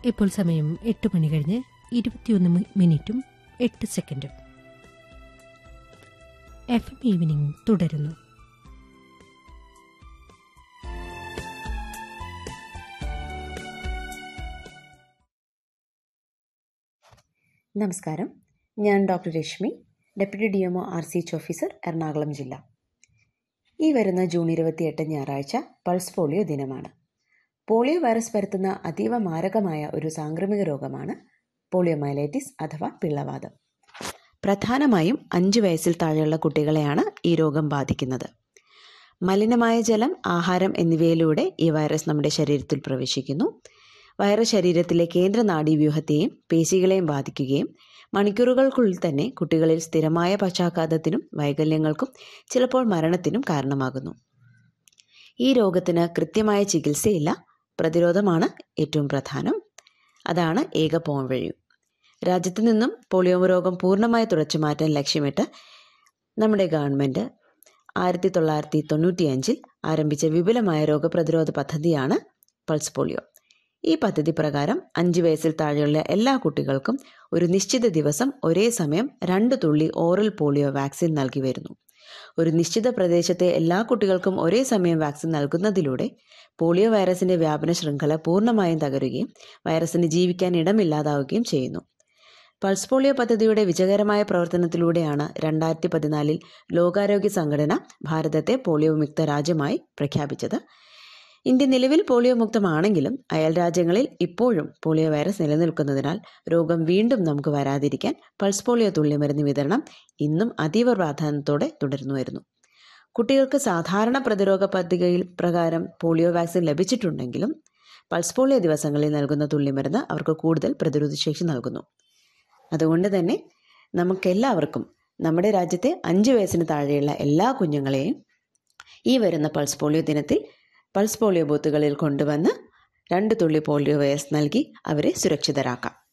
ഇപ്പോൾ സമയം എട്ട് മണി കഴിഞ്ഞ് ഇരുപത്തിയൊന്ന് മി- മിനിറ്റും എട്ട് സെക്കൻഡും എഫ് എം ഈവനിംഗ് തുടരുന്നു നമസ്കാരം ഞാൻ doctor Reshmi deputy D M O R C H officer Ernakulam ജില്ല ഈ വരുന്ന ജൂൺ ഇരുപത്തിയെട്ട് ഞായറാഴ്ച പൾസ് പോളിയോ ദിനമാണ് പോളിയോ വൈറസ് പരത്തുന്ന അതീവ മാരകമായ ഒരു സാംക്രമിക രോഗമാണ് പോളിയോമൈലൈറ്റിസ് അഥവാ പിള്ളവാതം പ്രധാനമായും അഞ്ച് വയസ്സിൽ താഴെയുള്ള കുട്ടികളെയാണ് ഈ രോഗം ബാധിക്കുന്നത് മലിനമായ ജലം ആഹാരം എന്നിവയിലൂടെ ഈ വൈറസ് നമ്മുടെ ശരീരത്തിൽ പ്രവേശിക്കുന്നു വൈറസ് ശരീരത്തിലെ കേന്ദ്ര നാഡീവ്യൂഹത്തെയും പേശികളെയും ബാധിക്കുകയും മണിക്കൂറുകൾക്കുള്ളിൽ തന്നെ കുട്ടികളിൽ സ്ഥിരമായ പക്ഷാഘാതത്തിനും വൈകല്യങ്ങൾക്കും ചിലപ്പോൾ മരണത്തിനും കാരണമാകുന്നു ഈ രോഗത്തിന് കൃത്യമായ ചികിത്സയില്ല പ്രതിരോധമാണ് ഏറ്റവും പ്രധാനം അതാണ് ഏക പോംവഴി രാജ്യത്തു നിന്നും പോളിയോ രോഗം പൂർണ്ണമായി തുടച്ചു മാറ്റാൻ ലക്ഷ്യമിട്ട് നമ്മുടെ ഗവൺമെൻറ് ആയിരത്തി തൊള്ളായിരത്തി തൊണ്ണൂറ്റിയഞ്ചിൽ ആരംഭിച്ച വിപുലമായ രോഗപ്രതിരോധ പദ്ധതിയാണ് പൾസ് പോളിയോ ഈ പദ്ധതി പ്രകാരം അഞ്ച് വയസ്സിൽ താഴെയുള്ള എല്ലാ കുട്ടികൾക്കും ഒരു നിശ്ചിത ദിവസം ഒരേ സമയം രണ്ട് തുള്ളി ഓറൽ പോളിയോ വാക്സിൻ നൽകി വരുന്നു ഒരു നിശ്ചിത പ്രദേശത്തെ എല്ലാ കുട്ടികൾക്കും ഒരേ സമയം വാക്സിൻ നൽകുന്നതിലൂടെ പോളിയോ വൈറസിന്റെ വ്യാപന ശൃംഖല പൂർണ്ണമായും തകരുകയും വൈറസിന് ജീവിക്കാൻ ഇടമില്ലാതാവുകയും ചെയ്യുന്നു പൾസ് പോളിയോ പദ്ധതിയുടെ വിജയകരമായ പ്രവർത്തനത്തിലൂടെയാണ് രണ്ടായിരത്തി പതിനാലിൽ ലോകാരോഗ്യ സംഘടന ഭാരതത്തെ പോളിയോ മുക്ത രാജ്യമായി പ്രഖ്യാപിച്ചത് ഇന്ത്യ നിലവിൽ പോളിയോ മുക്തമാണെങ്കിലും അയൽ രാജ്യങ്ങളിൽ ഇപ്പോഴും പോളിയോ വൈറസ് നിലനിൽക്കുന്നതിനാൽ രോഗം വീണ്ടും നമുക്ക് വരാതിരിക്കാൻ പൾസ് പോളിയോ തുള്ളിമരുന്ന് വിതരണം ഇന്നും അതീവ പ്രാധാന്യത്തോടെ തുടർന്നു വരുന്നു കുട്ടികൾക്ക് സാധാരണ പ്രതിരോധ പദ്ധതിയിൽ പ്രകാരം പോളിയോ വാക്സിൻ ലഭിച്ചിട്ടുണ്ടെങ്കിലും പൾസ് പോളിയോ ദിവസങ്ങളിൽ നൽകുന്ന തുള്ളിമരുന്ന് അവർക്ക് കൂടുതൽ പ്രതിരോധശേഷി നൽകുന്നു അതുകൊണ്ട് തന്നെ നമുക്കെല്ലാവർക്കും നമ്മുടെ രാജ്യത്തെ അഞ്ച് വയസ്സിന് താഴെയുള്ള എല്ലാ കുഞ്ഞുങ്ങളെയും ഈ വരുന്ന പൾസ് പോളിയോ ദിനത്തിൽ പൾസ് പോളിയോ ബൂത്തുകളിൽ കൊണ്ടുവന്ന് രണ്ട് തുള്ളി പോളിയോ വൈറസ് നൽകി അവരെ സുരക്ഷിതരാക്കാം